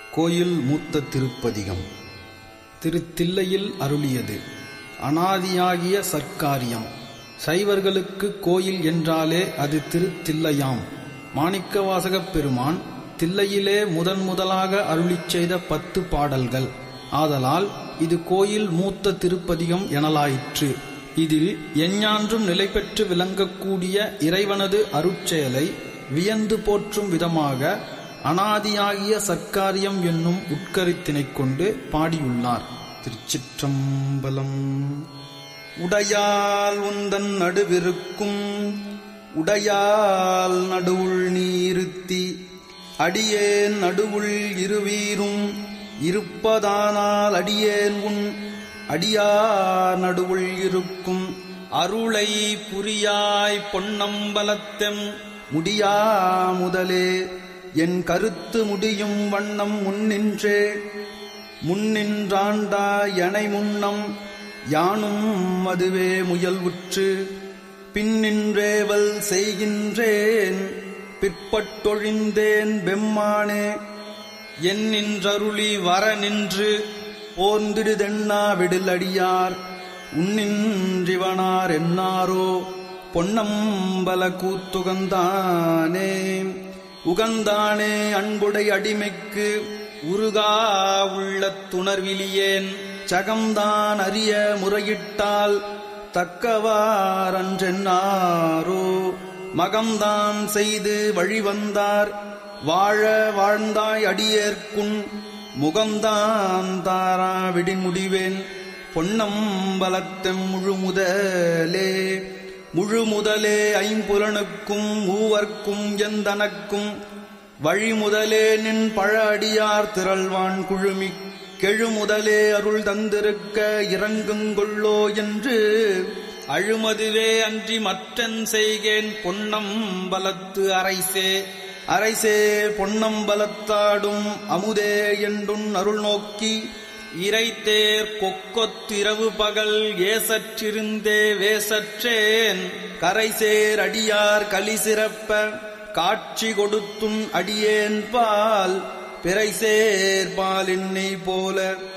கோயில் மூத்த திருப்பதிகம் திருத்தில்லையில் அருளியது அனாதியாகிய சர்க்காரியம் சைவர்களுக்கு கோயில் என்றாலே அது திருத்தில்லையாம் மாணிக்கவாசகப் பெருமான் தில்லையிலே முதன் முதலாக அருளிச் செய்த பத்து பாடல்கள் ஆதலால் இது கோயில் மூத்த திருப்பதிகம் எனலாயிற்று இதில் எஞ்ஞான்றும் நிலை பெற்று விளங்கக்கூடிய இறைவனது அருட்செயலை வியந்து போற்றும் விதமாக அனாதியாகிய சர்க்காரியம் என்னும் உட்கருத்தினைக் கொண்டு பாடியுள்ளார் திருச்சிற்றம்பலம் உடையால் உந்தன் நடுவிருக்கும் உடையால் நடுவுள் நீருத்தி அடியேன் நடுவுள் இருவீரும் இருப்பதானால் அடியேன் உன் அடியார் நடுவுள் இருக்கும் அருளை புரியாய் பொன்னம்பலத்தெம் முடியா முதலே என் கருத்து முடியும் வண்ணம் முன்னின்றே முன்னின்றாண்டா எனை முன்னம் யானும் அதுவே முயல்வுற்று பின்னின்றேவல் செய்கின்றேன் பிற்பட்டொழிந்தேன் பெம்மானே என் நின்றருளி வர நின்று போர்ந்திடுதெண்ணா விடிலடியார் உன்னின்றிவனார் என்னாரோ பொன்னம்பல கூத்துகந்தானே உகந்தானே அன்புடை அடிமைக்கு உருகா உள்ள துணர்விலியேன் சகம்தான் அறிய முறையிட்டால் தக்கவாரன்றென்னாரோ மகம்தான் செய்து வழிவந்தார் வாழ வாழ்ந்தாய் அடியேற்குன் முகம்தான் தாரா விடிமுடிவேன் பொன்னம்பலத்தெம் முழுமுதலே முழுமுதலே ஐம்புலனுக்கும் மூவர்க்கும் எந்தனக்கும் வழிமுதலே நின் பழ அடியார் திரள்வான் குழுமி கெழுமுதலே அருள் தந்திருக்க இறங்குங்கொள்ளோ என்று அழுமதுவே அன்றி மற்றன் செய்கேன் பொன்னம்பலத்து அரைசே அரைசே பொன்னம்பலத்தாடும் அமுதே என்றுன் அருள் நோக்கி இறைத்தேர் கொக்கொத்திரவு பகல் ஏசற்றிருந்தே வேசற்றேன் கரைசேர் அடியார் கலி சிறப்ப காட்சி கொடுத்தும் அடியேன் பால் பிறைசேர் பால் என்னை போல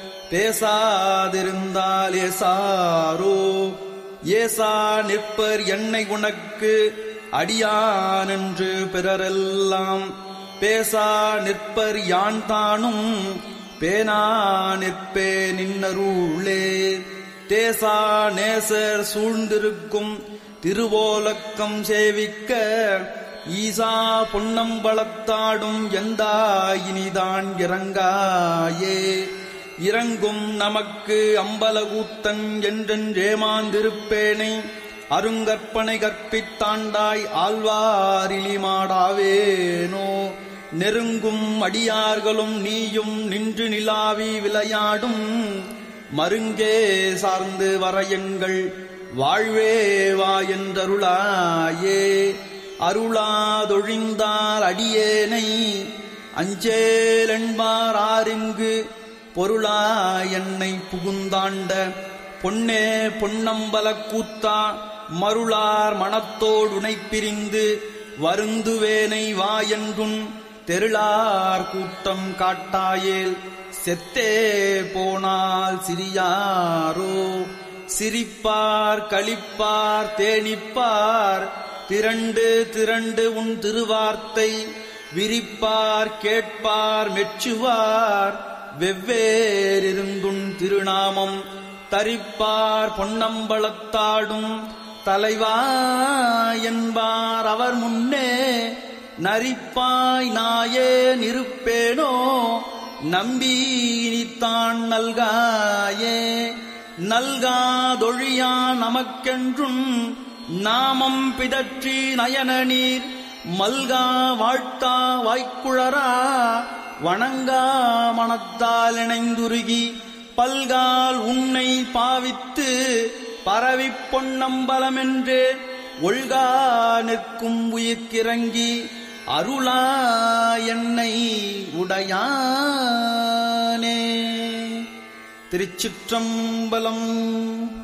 பேசாதிருந்தால் ஏசாரோ ஏசா நிற்பர் என்னை உனக்கு அடியான் என்று பிறரெல்லாம் பேசா நிற்பர் யான் தானும் பேனா நிற்பே நின்னருளே தேசா நேசர் சூழ்ந்திருக்கும் திருவோலக்கம் சேவிக்க ஈசா பொன்னம்பலத்தாடும் எந்தா இனிதான் இறங்காயே இறங்கும் நமக்கு அம்பலகூத்தன் என்றென்றேமாந்திருப்பேனை அருங்கற்பனை கற்பித்தாண்டாய் ஆழ்வாரிலி மாடாவேனோ நெருங்கும் அடியார்களும் நீயும் நின்று நிலாவி விளையாடும் மருங்கே சார்ந்து வரையுங்கள் வாழ்வே வா என்றருளாயே அருளாதொழிந்தால் அடியேனை அஞ்சேலென்பார் ஆரிங்கு பொருளா என்னை புகுந்தாண்ட பொன்னே பொன்னம்பல கூத்தா மருளார் மனத்தோடுனை பிரிந்து வருந்துவேனை வா என்றுன் தெருளார் கூட்டம் காட்டாயேல் செத்தே போனால் சிறியாரோ சிரிப்பார் களிப்பார் தேனிப்பார் திரண்டு திரண்டு உன் திருவார்த்தை விரிப்பார் கேட்பார் மெச்சுவார் வெவ்வேறிருந்துன் திருநாமம் தரிப்பார் பொன்னம்பலத்தாடும் தலைவா என்பார் அவர் முன்னே நரிப்பாய் நாயே நிருப்பேனோ நம்பி இனித்தான் நல்காயே நல்காதொழியா நமக்கென்றும் நாமம் பிதற்றி நயன நீர் மல்கா வாழ்த்தா வாய்க்குழரா வணங்கா மனத்தால் இணைந்துருகி பல்கால் உன்னை பாவித்து பரவிப் பொன்னம்பலமென்றே ஒழ்கா நிற்கும் உயிர்க்கிறங்கி அருளா என்னை உடையானே திருச்சிற்றம்பலம்